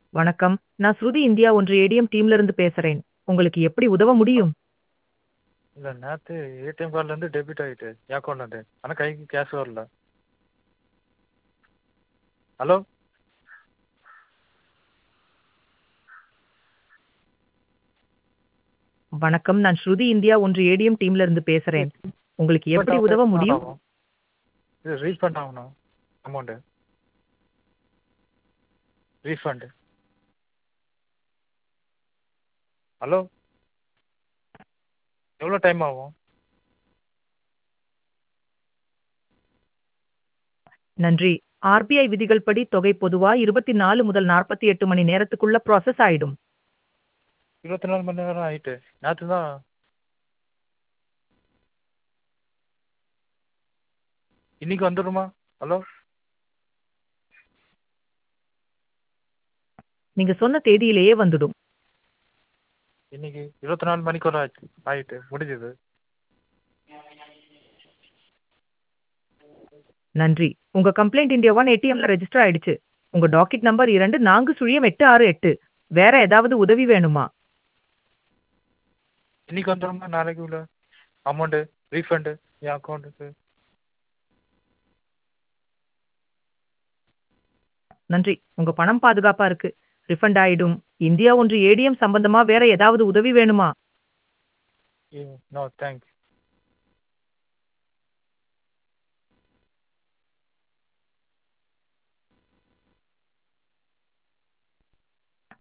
வணக்கம் நான் ஸ்ருதி இந்தியா ஒன்று ஏடிஎம் டீம்ல இருந்து பேசுறேன் உங்களுக்கு எப்படி உதவ முடியும் இல்லை நேற்று ஏடிஎம் கார்டுலேருந்து டெபிட் ஆகிட்டு என் அக்கௌண்ட்லேருந்து ஆனால் கைக்கு கேஷ் வரல ஹலோ வணக்கம் நான் ஸ்ருதி இந்தியா ஒன்று ஏடிஎம் டீம்ல இருந்து பேசுறேன் உங்களுக்கு எப்படி உதவ முடியும் இது ரீஃபண்ட் ஆகணும் அமௌண்ட்டு ரீஃபண்டு ஹலோ எவ்வளோ டைம் ஆகும் நன்றி ஆர்பிஐ விதிகள் படி தொகை பொதுவா இருபத்தி நாலு முதல் நாற்பத்தி எட்டு மணி நேரத்துக்குள்ள ப்ராசஸ் ஆயிடும் இருபத்தி நாலு மணி நேரம் ஆகிட்டு நேற்று தான் இன்னைக்கு வந்துடுமா ஹலோ நீங்க சொன்ன தேதியிலேயே வந்துடும் இன்னைக்கு இருபத்தி நாலு மணிக்குள்ள ஆச்சு ஆகிட்டு முடிஞ்சது நன்றி உங்க கம்ப்ளைண்ட் இந்தியா ஒன் ஏடிஎம்ல ரெஜிஸ்டர் ஆயிடுச்சு உங்க டாக்கெட் நம்பர் இரண்டு நான்கு சுழியம் எட்டு ஆறு எட்டு வேற ஏதாவது உதவி வேணுமா இன்னைக்கு வந்துடுமா நாளைக்கு உள்ள அமௌண்ட்டு ரீஃபண்டு என் அக்கௌண்ட்டுக்கு நன்றி உங்க பணம் பாதுகாப்பா இருக்கு ரிஃபண்ட் ஆயிடும் இந்தியா ஒன்று ஏடிஎம் சம்பந்தமா வேற ஏதாவது உதவி வேணுமா நோ தேங்க்ஸ்